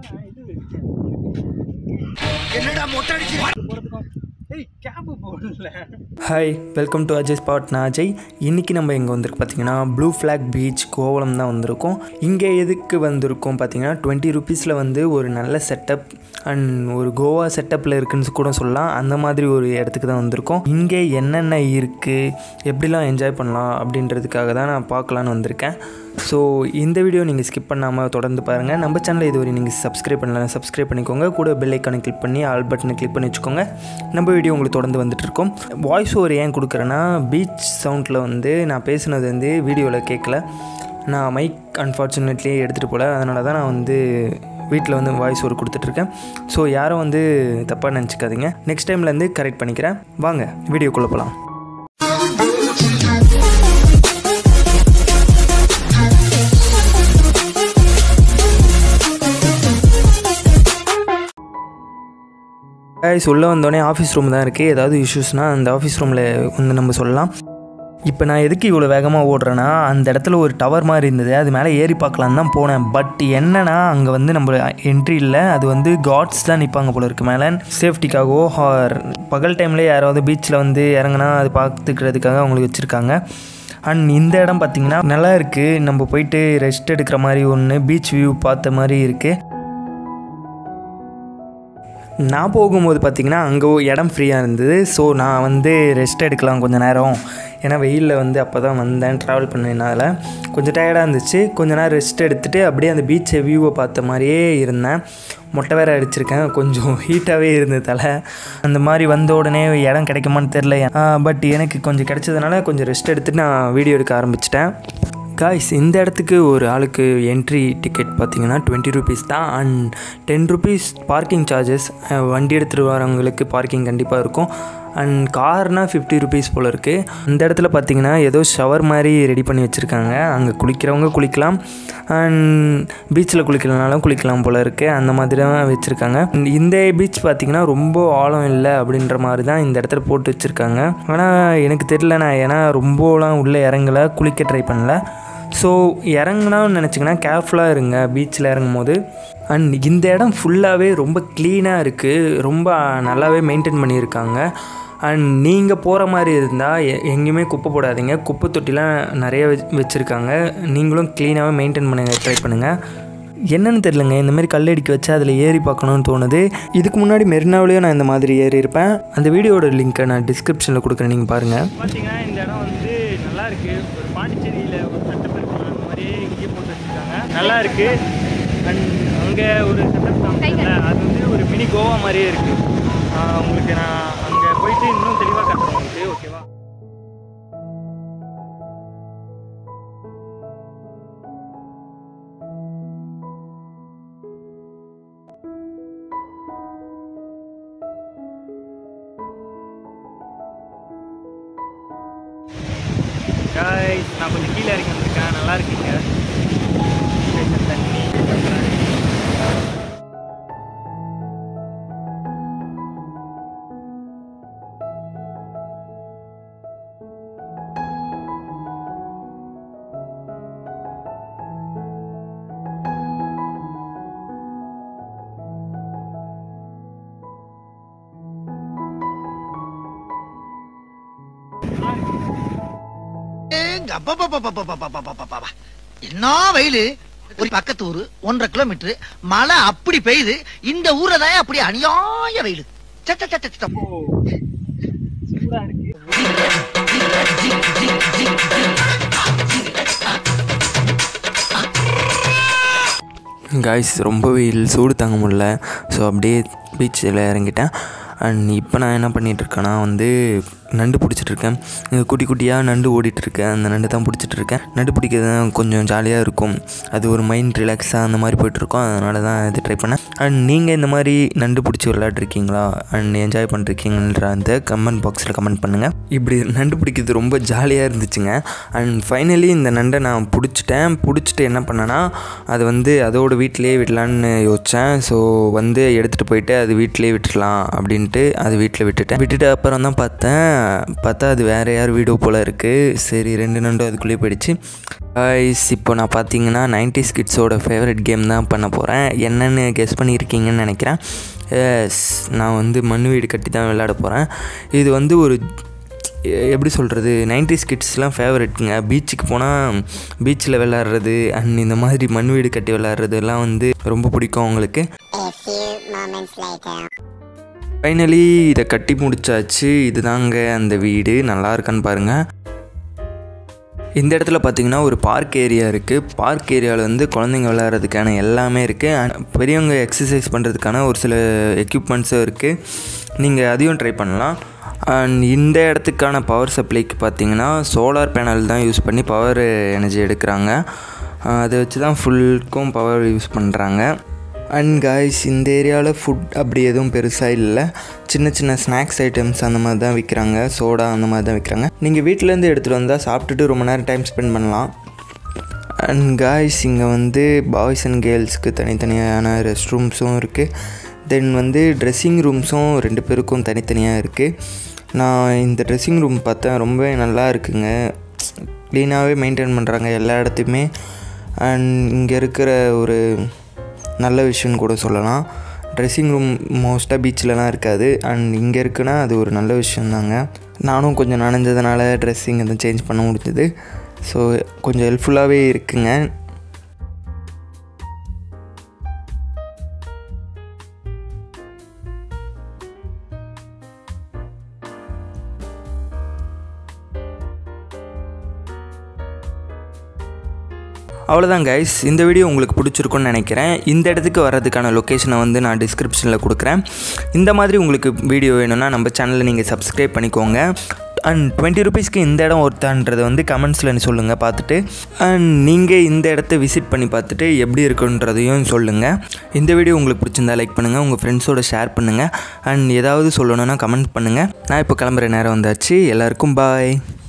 என்னடா மொட்டை அடிச்சு போகிறதுக்கும் ஏய் கேபு போடல hi welcome to Ajay spot நான் அஜய் இன்றைக்கி நம்ம இங்கே வந்திருக்கு பார்த்தீங்கன்னா ப்ளூ ஃப்ளாக் பீச் கோவளம் தான் வந்திருக்கோம் இங்கே எதுக்கு வந்திருக்கோம் பார்த்தீங்கன்னா டுவெண்ட்டி ருபீஸில் வந்து ஒரு நல்ல செட்டப் அண்ட் ஒரு கோவா செட்டப்பில் இருக்குன்னு கூட சொல்லலாம் அந்த மாதிரி ஒரு இடத்துக்கு தான் வந்திருக்கோம் இங்கே என்னென்ன இருக்குது எப்படிலாம் என்ஜாய் பண்ணலாம் அப்படின்றதுக்காக தான் நான் பார்க்கலான்னு வந்திருக்கேன் ஸோ இந்த வீடியோ நீங்கள் ஸ்கிப் பண்ணாமல் தொடர்ந்து பாருங்கள் நம்ம சேனலை இதுவரை நீங்கள் சப்ஸ்கிரைப் பண்ணலாம் சப்ஸ்கிரைப் பண்ணிக்கோங்க கூட பெல் ஐக்கானை கிளிக் பண்ணி ஆல் பட்டனை கிளிக் பண்ணி வச்சுக்கோங்க நம்ம வீடியோ உங்களுக்கு தொடர்ந்து வந்துட்டு இருக்கோம் வாய்ஸ் ஓவர் ஏன் கொடுக்குறேன்னா பீச் சவுண்டில் வந்து நான் பேசுனது வந்து வீடியோவில் கேட்கல நான் மைக் அன்ஃபார்ச்சுனேட்லி எடுத்துகிட்டு போல அதனால தான் நான் வந்து வீட்டில் வந்து வாய்ஸ் ஓவர் கொடுத்துட்ருக்கேன் ஸோ யாரும் வந்து தப்பாக நினச்சிக்காதீங்க நெக்ஸ்ட் டைம்லேருந்து கரெக்ட் பண்ணிக்கிறேன் வாங்க வீடியோக்குள்ளே போகலாம் கைஸ் உள்ளே வந்தோடனே ஆஃபீஸ் ரூம் தான் இருக்குது ஏதாவது இஷ்யூஸ்னால் அந்த ஆஃபீஸ் ரூமில் வந்து நம்ம சொல்லலாம் இப்போ நான் எதுக்கு இவ்வளோ வேகமாக ஓடுறேன்னா அந்த இடத்துல ஒரு டவர் மாதிரி இருந்தது அது மேலே ஏறி பார்க்கலான்னு தான் போனேன் பட் என்னன்னா அங்கே வந்து நம்ம என்ட்ரி இல்லை அது வந்து காட்ஸ் தான் நிற்பாங்க போல இருக்கு மேலே சேஃப்டிக்காகவோ ஆர் பகல் டைமில் யாராவது பீச்சில் வந்து இறங்குனா அது பார்த்துக்கிறதுக்காக அவங்களுக்கு வச்சுருக்காங்க அண்ட் இந்த இடம் பார்த்திங்கன்னா நல்லா இருக்குது நம்ம போயிட்டு ரெஸ்ட் எடுக்கிற மாதிரி ஒன்று பீச் வியூ பார்த்த மாதிரி இருக்குது நான் போகும்போது பார்த்திங்கன்னா அங்கே இடம் ஃப்ரீயாக இருந்தது ஸோ நான் வந்து ரெஸ்ட் எடுக்கலாம் கொஞ்சம் நேரம் ஏன்னா வெயிலில் வந்து அப்போ தான் வந்தேன் ட்ராவல் பண்ணதுனால கொஞ்சம் டயர்டாக இருந்துச்சு கொஞ்ச நேரம் ரெஸ்ட் எடுத்துகிட்டு அப்படியே அந்த பீச்சை வியூவை பார்த்த மாதிரியே இருந்தேன் மொட்டை வேற அடிச்சிருக்கேன் கொஞ்சம் ஹீட்டாகவே இருந்ததால் அந்த மாதிரி வந்த உடனே இடம் கிடைக்குமான்னு தெரில பட் எனக்கு கொஞ்சம் கிடைச்சதுனால கொஞ்சம் ரெஸ்ட் எடுத்துட்டு நான் வீடியோ எடுக்க ஆரம்பிச்சிட்டேன் காய்ஸ் இந்த இடத்துக்கு ஒரு ஆளுக்கு என்ட்ரி டிக்கெட் பார்த்தீங்கன்னா டுவெண்ட்டி ருபீஸ் தான் and ten rupees parking charges வண்டி எடுத்துகிட்டு வரவங்களுக்கு பார்க்கிங் கண்டிப்பாக இருக்கும் அண்ட் கார்னால் ஃபிஃப்டி ருபீஸ் போல் இருக்குது அந்த இடத்துல பார்த்தீங்கன்னா ஏதோ ஷவர் மாதிரி ரெடி பண்ணி வச்சுருக்காங்க அங்கே குளிக்கிறவங்க குளிக்கலாம் அண்ட் பீச்சில் குளிக்கலனாலும் குளிக்கலாம் போல் இருக்குது அந்த மாதிரி தான் வச்சுருக்காங்க இந்த பீச் பார்த்திங்கன்னா ரொம்ப ஆழம் இல்லை அப்படின்ற மாதிரி தான் இந்த இடத்துல போட்டு வச்சுருக்காங்க ஆனால் எனக்கு தெரில நான் ஏன்னா ரொம்பலாம் உள்ளே இறங்கலை குளிக்க ட்ரை பண்ணல ஸோ இறங்குனான்னு நினச்சிங்கன்னா கேர்ஃபுல்லாக இருங்க பீச்சில் இறங்கும் போது அண்ட் இந்த இடம் ஃபுல்லாகவே ரொம்ப க்ளீனாக இருக்குது ரொம்ப நல்லாவே மெயின்டைன் பண்ணியிருக்காங்க அண்ட் நீங்கள் போகிற மாதிரி இருந்தால் எ எங்கேயுமே குப்பை போடாதீங்க குப்பை தொட்டிலாம் நிறைய வச் வச்சுருக்காங்க நீங்களும் க்ளீனாகவே மெயின்டைன் பண்ணுங்க ட்ரை பண்ணுங்கள் என்னன்னு தெரிலங்க இந்த மாதிரி கல்லடிக்க வச்சு அதில் ஏறி பார்க்கணுன்னு தோணுது இதுக்கு முன்னாடி மெரினாவிலேயும் நான் இந்த மாதிரி ஏறி இருப்பேன் அந்த வீடியோட லிங்க்கை நான் டிஸ்கிரிப்ஷனில் கொடுக்குறேன் நீங்கள் பாருங்கள் பார்த்தீங்கன்னா இந்த இடம் வந்து நல்லா இருக்கு ஒரு பாண்டிச்சேரியில் ஒரு செட்டப் இருக்கும் அந்த மாதிரியே இங்கே போட்டு வச்சுருக்காங்க நல்லா இருக்கு அண்ட் அங்கே ஒரு செட்டப் காமிச்சல அது வந்து ஒரு மினி கோவா மாதிரியே இருக்கு ஆஹ் உங்களுக்கு நான் அங்கே போயிட்டு இன்னும் தெளிவாக காட்டுறேன் உங்களுக்கு ஓகேவா Guys, நான் கொஞ்சம் கீழே இறங்கி வந்திருக்கேன் நல்லா இருக்கீங்க கொஞ்சம் தண்ணி ஏங்க, அப்பப்பப்பப்பப்பப்பப்பப்பப்பப்பப்ப. என்ன வெயிலு ஒரு பக்கத்து ஊரு ஒன்றரை கிலோமீட்டர் மழை அப்படி பெய்யுது இந்த ஊரை தான் அப்படி அநியாய வெயிலு சே, சே, சே, சே, சே. சூடாக இருக்கு காய்ஸ் ரொம்ப வெயில் சூடு தாங்க முடியல ஸோ அப்படியே பீச்சில் இறங்கிட்டேன் அண்ட் இப்போ நான் என்ன பண்ணிகிட்டு இருக்கேன்னா வந்து நண்டு பிடிச்சிட்டு இருக்கேன் இங்கே குட்டி குட்டியாக நண்டு ஓடிட்டு இருக்கேன் அந்த நண்டு தான் பிடிச்சிட்டு இருக்கேன் நண்டு பிடிக்கிறது தான் கொஞ்சம் ஜாலியாக இருக்கும் அது ஒரு மைண்ட் ரிலாக்ஸாக அந்த மாதிரி போயிட்டுருக்கோம் அதனால தான் இது ட்ரை பண்ணேன் அண்ட் நீங்கள் இந்த மாதிரி நண்டு பிடிச்சி விளையாட்ருக்கீங்களா அண்ட் என்ஜாய் பண்ணிருக்கீங்கன்ற அந்த கமெண்ட் பாக்ஸில் கமெண்ட் பண்ணுங்கள் இப்படி நண்டு பிடிக்கிறது ரொம்ப ஜாலியாக இருந்துச்சுங்க அண்ட் ஃபைனலி இந்த நண்டை நான் பிடிச்சிட்டேன் பிடிச்சிட்டு என்ன பண்ணேன்னா அது வந்து அதோட வீட்டிலேயே விடலான்னு யோசித்தேன் ஸோ வந்து எடுத்துகிட்டு போயிட்டு அது வீட்டிலேயே விட்டுடலாம் அப்படின்ட்டு அது வீட்டில் விட்டுட்டேன் விட்டுட்டு அப்புறம் தான் பார்த்தேன் பார்த்தா அது வேறு யார் வீடியோ போல் இருக்குது சரி ரெண்டு நண்டும் அதுக்குள்ளேயே போயிடுச்சு guys, இப்போ நான் பார்த்தீங்கன்னா நைன்டி கிட்ஸோட ஃபேவரட் கேம் தான் பண்ண போகிறேன் என்னென்னு கெஸ் பண்ணியிருக்கீங்கன்னு நினைக்கிறேன் எஸ் நான் வந்து மண் வீடு கட்டி தான் விளையாட போகிறேன் இது வந்து ஒரு எ- எப்படி சொல்கிறது நைன்டிஸ் கிட்ஸ்லாம் ஃபேவரெட்டுங்க பீச்சுக்கு போனால் பீச்சில் விளாட்றது அண்ட் இந்த மாதிரி மண் வீடு கட்டி விளாட்றது எல்லாம் வந்து ரொம்ப பிடிக்கும் அவங்களுக்கு A few moments later. Finally இதை கட்டி முடிச்சாச்சு இதுதாங்க அந்த வீடு நல்லா இருக்கான்னு பாருங்கள் இந்த இடத்துல பார்த்தீங்கன்னா ஒரு பார்க் ஏரியா இருக்குது பார்க் ஏரியாவில் வந்து குழந்தைங்க விளையாடுறதுக்கான எல்லாமே இருக்குது பெரியவங்க எக்ஸசைஸ் பண்ணுறதுக்கான ஒரு சில எக்யூப்மெண்ட்ஸும் இருக்குது நீங்கள் அதையும் ட்ரை பண்ணலாம் அண்ட் இந்த இடத்துக்கான பவர் சப்ளைக்கு பார்த்தீங்கன்னா சோலார் பேனல் தான் யூஸ் பண்ணி பவர் எனர்ஜி எடுக்கிறாங்க அதை வச்சு தான் ஃபுல்க்கும் பவர் யூஸ் பண்ணுறாங்க அண்ட் காய்ஸ் இந்த ஏரியாவில் ஃபுட் அப்படி எதுவும் பெருசாக இல்லை சின்ன சின்ன ஸ்நாக்ஸ் ஐட்டம்ஸ் அந்த மாதிரி தான் விற்கிறாங்க சோடா அந்த மாதிரி தான் விற்கிறாங்க நீங்கள் வீட்டிலேருந்து எடுத்துகிட்டு வந்தால் சாப்பிட்டுட்டு ரொம்ப நேரம் டைம் ஸ்பெண்ட் பண்ணலாம் அண்ட் காய்ஸ் இங்கே வந்து பாய்ஸ் அண்ட் கேர்ள்ஸ்க்கு தனித்தனியான ரெஸ்ட் ரூம்ஸும் இருக்குது தென் வந்து ட்ரெஸ்ஸிங் ரூம்ஸும் ரெண்டு பேருக்கும் தனித்தனியாக இருக்குது நான் இந்த ட்ரெஸ்ஸிங் ரூம் பார்த்தேன் ரொம்பவே நல்லா இருக்குங்க க்ளீனாகவே மெயின்டைன் பண்ணுறாங்க எல்லா இடத்தையுமே அண்ட் இங்கே இருக்கிற ஒரு நல்ல விஷயம்னு கூட சொல்லலாம் ட்ரெஸ்ஸிங் ரூம் மோஸ்ட்டாக பீச்சிலலாம் இருக்காது அண்ட் இங்கே இருக்குன்னா அது ஒரு நல்ல விஷயந்தாங்க நானும் கொஞ்சம் நனைஞ்சதுனால ட்ரெஸ்ஸிங் எதுவும் சேஞ்ச் பண்ண முடிஞ்சது ஸோ கொஞ்சம் ஹெல்ப்ஃபுல்லாகவே இருக்குங்க அவ்வளோதான் கைஸ் இந்த வீடியோ உங்களுக்கு பிடிச்சிருக்குன்னு நினைக்கிறேன் இந்த இடத்துக்கு வர்றதுக்கான லொக்கேஷனை வந்து நான் டிஸ்கிரிப்ஷனில் கொடுக்குறேன் இந்த மாதிரி உங்களுக்கு வீடியோ வேணும்னா நம்ம சேனலை நீங்கள் சப்ஸ்கிரைப் பண்ணிக்கோங்க அண்ட் டுவெண்ட்டி ருபீஸ்க்கு இந்த இடம் ஒருத்தான்றதை வந்து கமெண்ட்ஸில் சொல்லுங்கள் பார்த்துட்டு அண்ட் நீங்கள் இந்த இடத்த விசிட் பண்ணி பார்த்துட்டு எப்படி இருக்குன்றதையும் சொல்லுங்கள் இந்த வீடியோ உங்களுக்கு பிடிச்சிருந்தா லைக் பண்ணுங்கள் உங்கள் ஃப்ரெண்ட்ஸோட ஷேர் பண்ணுங்கள் அண்ட் ஏதாவது சொல்லணுன்னா கமெண்ட் பண்ணுங்கள் நான் இப்போ கிளம்புற நேரம் வந்தாச்சு எல்லாருக்கும் பாய்